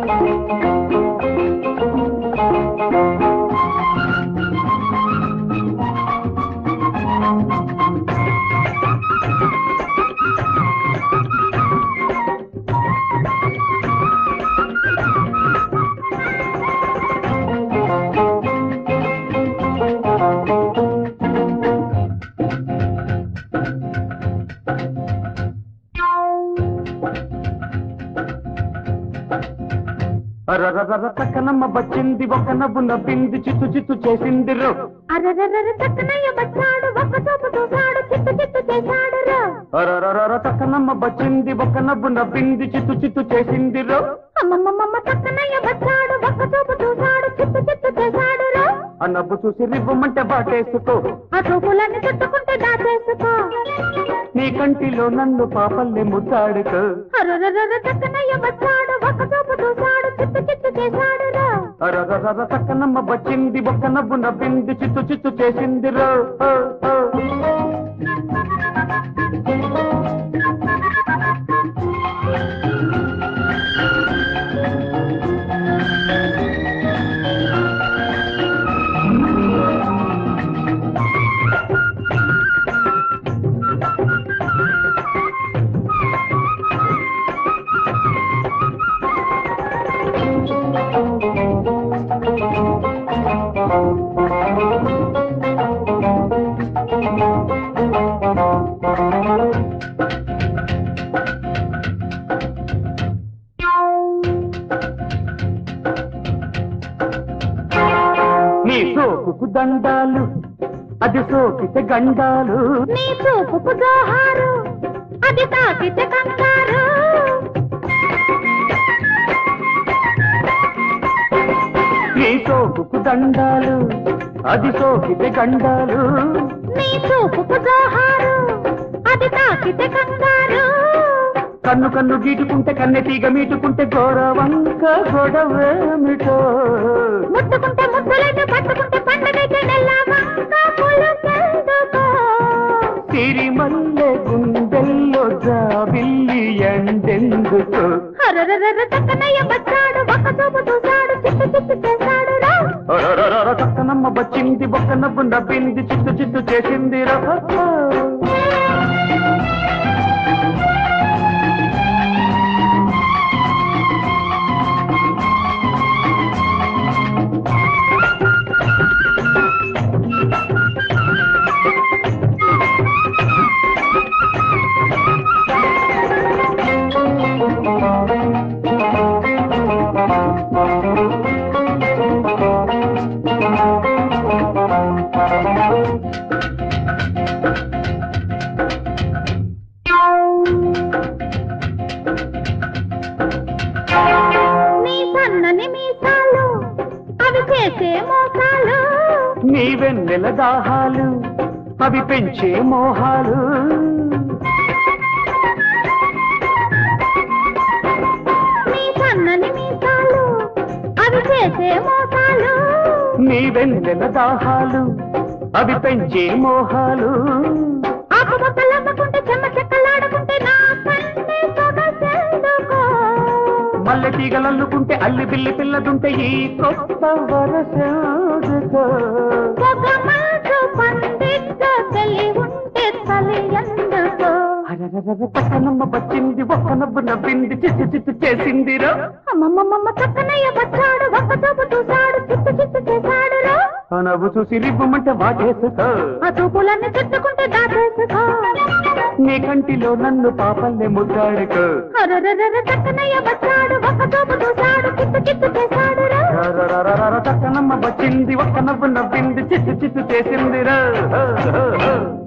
అరరరర చక్కనమ్మ బచ్చింది ఒక నవ్వు నవ్వింది చిత్తు చిత్తు చేసింది రో అరరరర చక్కనయ్య వచ్చాడు ఒక్క చూపు చూశాడు చిత్తు చిత్తు చేశాడు రా అరరరర చక్కనమ్మ బచ్చింది ఒక నవ్వు నవ్వింది చిత్తు చిత్తు చేసింది రో అమ్మమ్మమ్మ చక్కనయ్య వచ్చాడు ఒక్క చూపు చూశాడు చిత్తు చిత్తు చేశాడు రా ఆ నవ్వు చూసి రివ్వమంటే బాటేసుకో ఆ చూపులన్నీ చుట్టుకుంటే దాచేసుకో నీ కంటిలో నన్ను పాపల్లే ముద్దాడుకో అరరరర చక్కనయ్య వచ్చాడు ఒక్క చూపు చూశాడు చిత్తు చిత్తు చేశాడు రా అరరరర చక్కనమ్మ బచ్చింది ఒక నవ్వు నవ్వింది చిత్తు చిత్తు చేసింది రో ఓ, ఓ. నీ సోకుకు దండాలు అది సోకితే గండాలు నీ చూపుకు జోహారు అది తాకితే కంగారు నీ సోకుకు దండాలు అది సోకితే గండాలు నీ చూపుకు జోహారు అది తాకితే కంగారు కన్ను కన్ను గీటుకుంటే కన్నె తీగ మీటుకుంటే గోరవంక గొడవేమిటో ముట్టుకుంటే ముద్దులైతే పట్టుకుంటే పండగైతే నెల్లవంక పులకెందుకో సిరి మల్లె గుండెల్లో జాబిల్లి ఎండెందుకు హరరరర చక్కనయ్య వచ్చాడు ఒక్క చూపు చూశాడు చిత్తు చిత్తు చేశాడు రా అరరరర చక్కనమ్మ వచ్చింది ఒక్క నవ్వు నవ్వింది చిత్తు చిత్తు చేసింది రా నీ సన్నని మీసాలు అవి చేసే మోసాలు నీ వెన్నెల దాహాలు అవి పెంచే మోహాలు నీ సన్నని మీసాలు అవి చేసే మోసాలు నీ వెన్నెల దాహాలు అవి పెంచే మోహాలు ఆకుబొక్కలమ్ముకుంటే చెమ్మ చెక్కలాడుకుంటే నా కన్నే సొగసెందుకో మల్లె తీగలల్లుకుంటే అల్లి బిల్లి పిల్లదుంటే ఈ కొత్త వరసోదుకో పొగమంచు పండిట్టు తెలి ఉంటే చలి ఎందుకో అరరరర పక్కనమ్మ వచ్చింది ఒక్క నవ్వు నవ్వింది చిత్తు చిత్తు చేసిందిరో అమ్మమ్మమ్మ చక్కనయ్య వచ్చాడు ఒక్క చూపు చూశాడు చిత్తు చిత్తు చేశాడు రా ఆ నవ్వు చూసి రివ్వమంటే వాటేసుకో ఆ చూపులన్నీ చుట్టుకుంటే దాచేసుకో నీ కంటిలో నన్ను పాపల్లే ముద్దాడుకో అరరరర చక్కనయ్య వచ్చాడు ఒక్క చూపు చూశాడు చిత్తు చిత్తు చేశాడు రా రరరరర చక్కనమ్మ వచ్చింది ఒక్క నవ్వు నవ్వింది చిత్తు చిత్తు చేసిందిరా